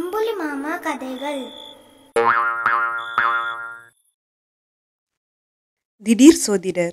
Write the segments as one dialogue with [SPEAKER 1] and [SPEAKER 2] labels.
[SPEAKER 1] அம்புலி மாமா கதைகள்
[SPEAKER 2] திடீர் சோதிடர்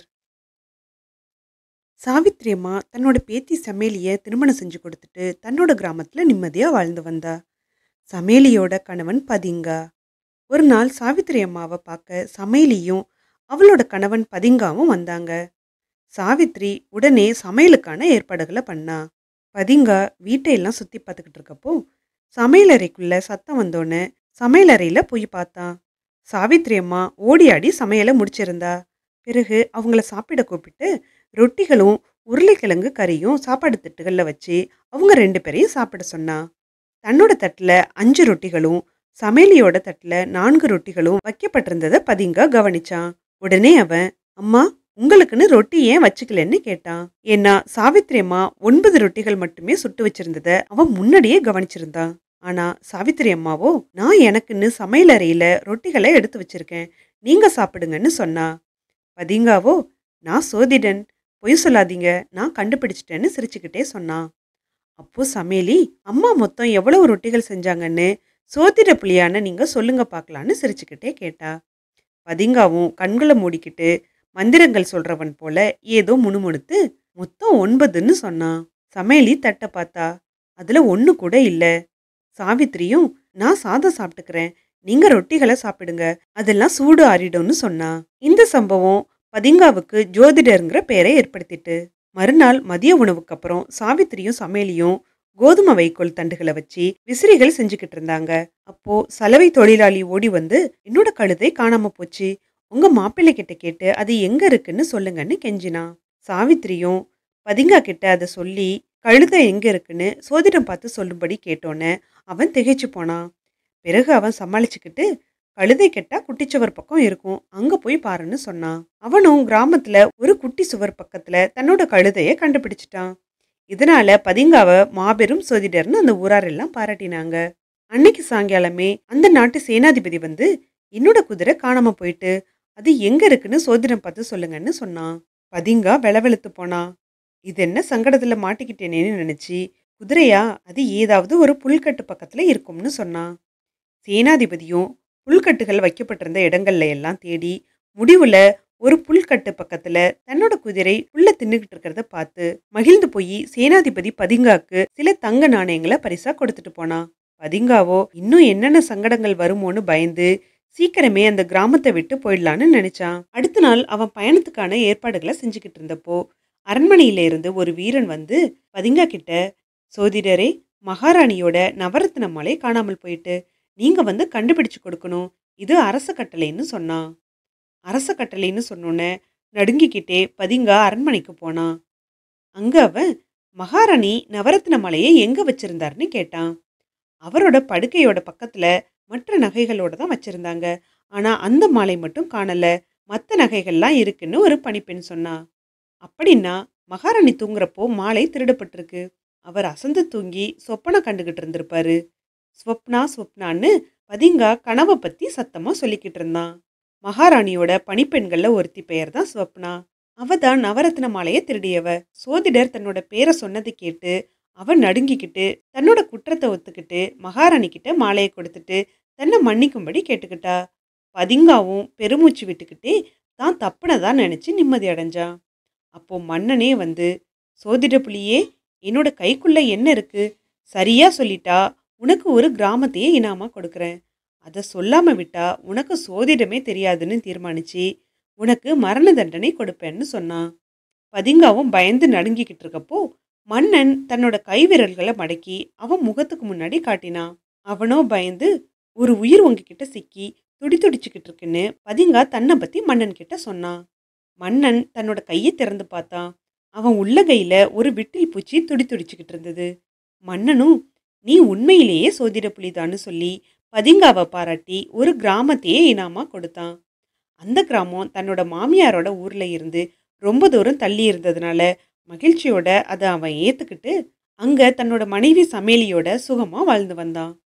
[SPEAKER 2] சாவித்திரி அம்மா தன்னோட பேத்தி சமேலிய திருமணம் செஞ்சு கொடுத்துட்டு தன்னோட கிராமத்துல நிம்மதியா வாழ்ந்து வந்தா சமேலியோட கணவன் பதிங்கா ஒரு நாள் சாவித்திரி அம்மாவை பார்க்க சமேலியும் அவளோட கணவன் பதிங்காவும் வந்தாங்க சாவித்ரி உடனே சமையலுக்கான ஏற்பாடுகளை பண்ணா பதிங்கா வீட்டையெல்லாம் சுத்தி பார்த்துக்கிட்டு இருக்கப்போ சமையலறைக்குள்ள சத்தம் வந்தோன்னே சமையலறையில போய் பார்த்தான் சாவித்ரி அம்மா ஓடி ஆடி சமையலை முடிச்சிருந்தா பிறகு அவங்கள சாப்பிட கூப்பிட்டு ரொட்டிகளும் உருளைக்கிழங்கு கறியும் சாப்பாடு தட்டுகளில் வச்சு அவங்க ரெண்டு பேரையும் சாப்பிட சொன்னா தன்னோட தட்டில் அஞ்சு ரொட்டிகளும் சமையலியோட தட்டில் நான்கு ரொட்டிகளும் வைக்கப்பட்டிருந்ததை பதிங்கா கவனிச்சான் உடனே அவன் அம்மா உங்களுக்குன்னு ரொட்டி ஏன் வச்சுக்கலன்னு கேட்டான் ஏன்னா சாவித்ரி அம்மா ஒன்பது ரொட்டிகள் மட்டுமே சுட்டு வச்சிருந்ததை அவன் முன்னாடியே கவனிச்சிருந்தான் ஆனா சாவித்திரி அம்மாவோ நான் எனக்குன்னு சமையல் அறையில ரொட்டிகளை எடுத்து வச்சிருக்கேன் நீங்க சாப்பிடுங்கன்னு சொன்னா பதிங்காவோ நான் சோதிடன் பொய் சொல்லாதீங்க நான் கண்டுபிடிச்சிட்டேன்னு சிரிச்சுக்கிட்டே சொன்னான் அப்போ சமையலி அம்மா மொத்தம் எவ்வளவு ரொட்டிகள் செஞ்சாங்கன்னு சோதிட புலியான நீங்க சொல்லுங்க பார்க்கலான்னு சிரிச்சுக்கிட்டே கேட்டா பதிங்காவும் கண்களை மூடிக்கிட்டு மந்திரங்கள் சொல்றவன் போல ஏதோ முணுமுணுத்து மொத்தம் ஒன்பதுன்னு சொன்னான் சமையலி தட்டை பார்த்தா அதுல ஒண்ணு கூட இல்ல சாவித்திரியும் நான் சாதம் சாப்பிட்டுக்கிறேன் நீங்க ரொட்டிகளை சாப்பிடுங்க அதெல்லாம் சூடு ஆறிடும்னு சொன்னா இந்த சம்பவம் பதிங்காவுக்கு ஜோதிடருங்கிற பெயரை ஏற்படுத்திட்டு மறுநாள் மதிய உணவுக்கு அப்புறம் சாவித்திரியும் சமையலியும் கோதுமை வைக்கோல் தண்டுகளை வச்சு விசிறிகள் செஞ்சுக்கிட்டு இருந்தாங்க அப்போ சலவை தொழிலாளி ஓடி வந்து என்னோட கழுதை காணாம போச்சு உங்க மாப்பிள்ளை கிட்ட கேட்டு அது எங்க இருக்குன்னு சொல்லுங்கன்னு கெஞ்சினா சாவித்திரியும் பதிங்கா கிட்ட அதை சொல்லி கழுதை எங்க இருக்குன்னு சோதிடம் பார்த்து சொல்லும்படி கேட்டோன்னே அவன் திகைச்சு போனான் பிறகு அவன் சமாளிச்சுக்கிட்டு கழுதை கெட்டா குட்டிச்சுவர் பக்கம் இருக்கும் அங்க போய் பாருன்னு சொன்னான் அவனும் கிராமத்துல ஒரு குட்டி சுவர் பக்கத்துல தன்னோட கழுதைய கண்டுபிடிச்சிட்டான் இதனால பதிங்காவ மாபெரும் சோதிடர்னு அந்த ஊரார் எல்லாம் பாராட்டினாங்க அன்னைக்கு சாயங்காலமே அந்த நாட்டு சேனாதிபதி வந்து என்னோட குதிரை காணாம போயிட்டு அது எங்க இருக்குன்னு சோதிடம் பார்த்து சொல்லுங்கன்னு சொன்னான் பதிங்கா வெளவெளுத்து போனான் இது என்ன சங்கடத்துல மாட்டிக்கிட்டேனேன்னு நினைச்சு குதிரையா அது ஏதாவது ஒரு புல்கட்டு பக்கத்துல இருக்கும்னு சொன்னான் சேனாதிபதியும் புல்கட்டுகள் வைக்கப்பட்டிருந்த இடங்கள்ல எல்லாம் தேடி முடிவுல ஒரு புல்கட்டு பக்கத்துல தன்னோட குதிரை புல்ல தின்னுகிட்டு இருக்கிறத பார்த்து மகிழ்ந்து போய் சேனாதிபதி பதிங்காக்கு சில தங்க நாணயங்களை பரிசா கொடுத்துட்டு போனான் பதிங்காவோ இன்னும் என்னென்ன சங்கடங்கள் வருமோன்னு பயந்து சீக்கிரமே அந்த கிராமத்தை விட்டு போயிடலான்னு நினைச்சான் அடுத்த நாள் அவன் பயணத்துக்கான ஏற்பாடுகளை செஞ்சுக்கிட்டு இருந்தப்போ அரண்மனையில இருந்து ஒரு வீரன் வந்து பதிங்கா கிட்ட சோதிடரே மகாராணியோட நவரத்ன மாலை காணாமல் போயிட்டு நீங்க வந்து கண்டுபிடிச்சு கொடுக்கணும் இது அரச கட்டளைன்னு சொன்னான் அரச கட்டளைன்னு சொன்னோன்னே நடுங்கிக்கிட்டே பதிங்கா அரண்மனைக்கு போனான் அங்க அவன் மகாராணி நவரத்ன மாலையை எங்க வச்சிருந்தாருன்னு கேட்டான் அவரோட படுக்கையோட பக்கத்துல மற்ற நகைகளோட தான் வச்சிருந்தாங்க ஆனா அந்த மாலை மட்டும் காணல மற்ற நகைகள்லாம் இருக்குன்னு ஒரு பணிப்பெண் சொன்னா அப்படின்னா மகாராணி தூங்குறப்போ மாலை திருடப்பட்டிருக்கு அவர் அசந்து தூங்கி சொப்பனை கண்டுகிட்டு இருந்திருப்பாரு ஸ்வப்னா ஸ்வப்னான்னு பதிங்கா கனவை பத்தி சத்தமா சொல்லிக்கிட்டு இருந்தான் மகாராணியோட பணிப்பெண்கள்ல ஒருத்தி பெயர் தான் ஸ்வப்னா அவ தான் நவரத்ன மாலையை திருடியவ சோதிடர் தன்னோட பேரை சொன்னதை கேட்டு அவன் நடுங்கிக்கிட்டு தன்னோட குற்றத்தை ஒத்துக்கிட்டு மகாராணி கிட்ட மாலையை கொடுத்துட்டு தன்னை மன்னிக்கும்படி கேட்டுக்கிட்டா பதிங்காவும் பெருமூச்சு விட்டுக்கிட்டே தான் தப்புனதா நினைச்சு நிம்மதி அடைஞ்சான் அப்போ மன்னனே வந்து சோதிட புலியே என்னோட கைக்குள்ள என்ன இருக்கு சரியா சொல்லிட்டா உனக்கு ஒரு கிராமத்தையே இனாமா கொடுக்குறேன் அதை சொல்லாம விட்டா உனக்கு சோதிடமே தெரியாதுன்னு தீர்மானிச்சு உனக்கு மரண தண்டனை கொடுப்பேன்னு சொன்னான் பதிங்காவும் பயந்து நடுங்கிக்கிட்டு இருக்கப்போ மன்னன் தன்னோட கைவிரல்களை மடக்கி அவன் முகத்துக்கு முன்னாடி காட்டினான் அவனோ பயந்து ஒரு உயிர் உங்ககிட்ட சிக்கி துடி துடிச்சுக்கிட்டு இருக்குன்னு பதிங்கா தன்னை பத்தி மன்னன் கிட்ட சொன்னான் மன்னன் தன்னோட கையை திறந்து பார்த்தான் அவன் உள்ள கையில ஒரு விட்டில் பூச்சி துடி துடிச்சுக்கிட்டு இருந்தது மன்னனும் நீ உண்மையிலேயே சோதிட புலிதான்னு சொல்லி பதிங்காவை பாராட்டி ஒரு கிராமத்தையே இனாமா கொடுத்தான் அந்த கிராமம் தன்னோட மாமியாரோட ஊர்ல இருந்து ரொம்ப தூரம் தள்ளி இருந்ததுனால மகிழ்ச்சியோட அதை அவன் ஏத்துக்கிட்டு அங்க தன்னோட மனைவி சமையலியோட சுகமா வாழ்ந்து வந்தான்